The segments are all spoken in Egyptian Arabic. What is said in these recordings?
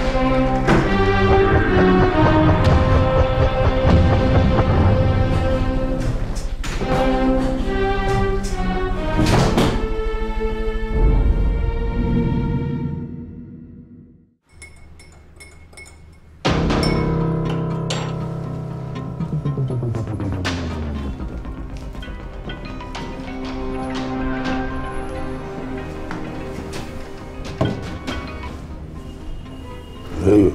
ايوه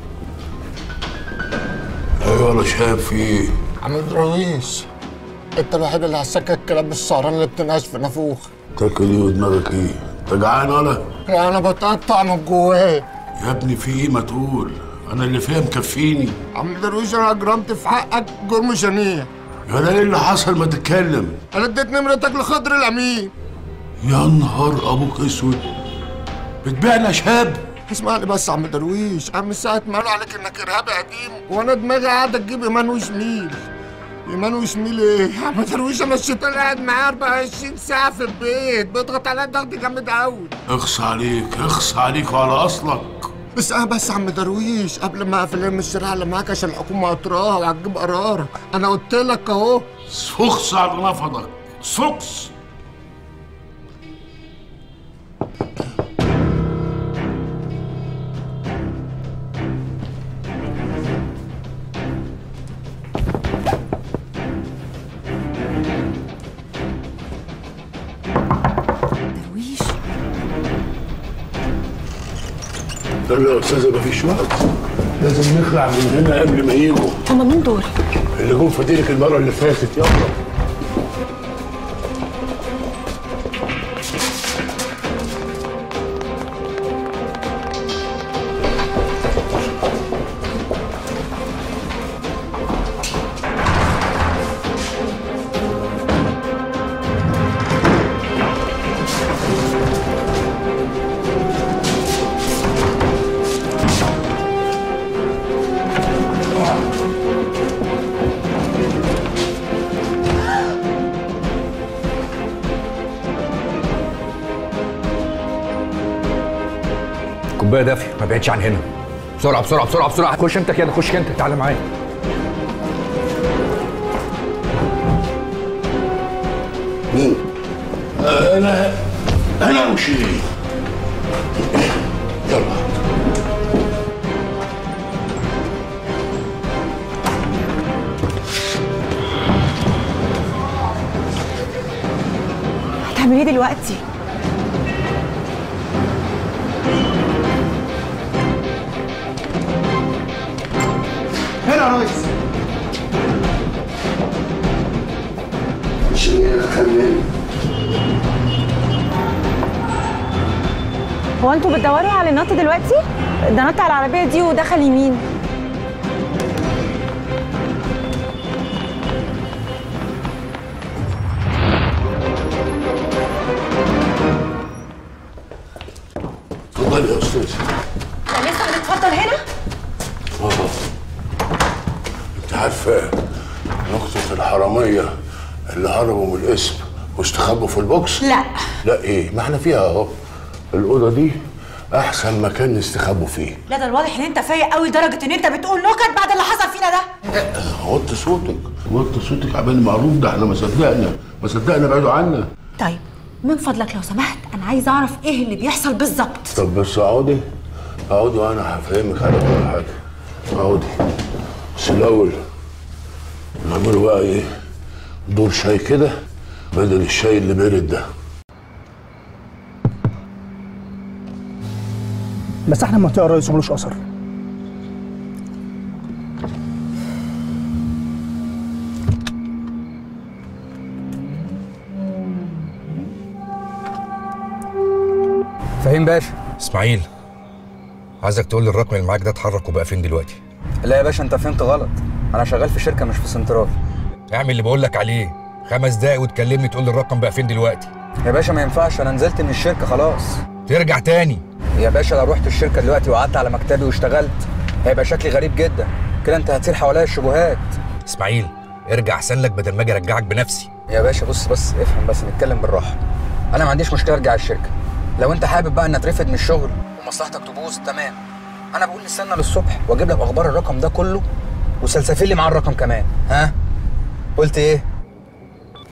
ايوه انا شايف في ايه عم درويش انت الوحيد اللي هسكت الكلام السهران اللي بتنقش في نافوخ تاكل ايه ودماغك ايه انت جعان ولا انا بتقطع من جوايا يا ابني في ايه ما تقول انا اللي فيها مكفيني عم درويش انا اجرمت في حقك جرم شنيع يا ده ايه اللي حصل ما تتكلم انا اديت نمرتك لخضر الامين يا نهار ابوك اسود بتبيعنا شاب اسمعني بس يا عم درويش عم ساعة ما قالوا عليك انك ارهابي قديم وانا دماغي قاعده تجيب ايمان وشميل ايمان وشميل ايه؟ يا عم درويش انا الشيطان قاعد معايا 24 ساعة في البيت بيضغط عليا ضغط جامد قوي اخص عليك اخص عليك وعلى اصلك بس انا بس يا عم درويش قبل ما اقفل ام الشارع اللي معاك عشان الحكومة قطراها وهتجيب قرارك انا قلت لك اهو سخص على نفضك سخص درويش قال له يا استاذه مفيش وقت لازم نخلع من هنا قبل ما يجوا هما مين دول؟ اللي جم في ديرك المره اللي فاتت يلا كوبايه دافيه ما بعدش عن هنا بسرعه بسرعه بسرعه بسرعه خش انت كده خش انت تعالى معايا مين؟ انا انا وشيرين يلا هتعملي ايه دلوقتي؟ هنا يا ريس شيرين انا خمن هو انتوا بتدوروا على نط دلوقتي؟ ده نط على العربية دي ودخل يمين اتفضلي يا استاذ ده لسه بنتفضل هنا؟ انت عارفه نقطة الحرامية اللي هربوا من القسم واستخبوا في البوكس؟ لا لا ايه؟ ما احنا فيها اهو الأوضة دي أحسن مكان نستخبوا فيه لا ده الواضح ان انت فايق قوي لدرجة ان انت بتقول نكت بعد اللي حصل فينا ده وطي صوتك وطي صوتك عبال معروف ده احنا ما صدقنا ما صدقنا بعدوا عنا طيب من فضلك لو سمحت انا عايزه اعرف ايه اللي بيحصل بالظبط طب بس اقعدي اقعدي وانا هفهمك على كل حاجة اقعدي بس الأول نعمله بقى ايه؟ دور شاي كده بدل الشاي اللي بارد ده بس احنا منطقه الرئيس وملوش اثر فاهم باشا اسماعيل عايزك تقول لي الرقم اللي معاك ده اتحرك وبقى فين دلوقتي لا يا باشا انت فهمت غلط انا شغال في شركه مش في سنترال اعمل اللي بقول لك عليه خمس دقايق وتكلمني تقول لي الرقم بقى فين دلوقتي يا باشا ما ينفعش انا نزلت من الشركه خلاص ترجع تاني يا باشا لو رحت الشركه دلوقتي وقعدت على مكتبي واشتغلت هيبقى شكلي غريب جدا كده انت هتصير حواليا الشبهات اسماعيل ارجع احسن لك بدل ما اجي ارجعك بنفسي يا باشا بص بس افهم بس نتكلم بالراحه انا ما عنديش مشكله ارجع الشركه لو انت حابب بقى ان اترفد من الشغل ومصلحتك تبوظ تمام انا بقول نستنى للصبح واجيب لك اخبار الرقم ده كله وسلسفيل لي معاه الرقم كمان ها قلت ايه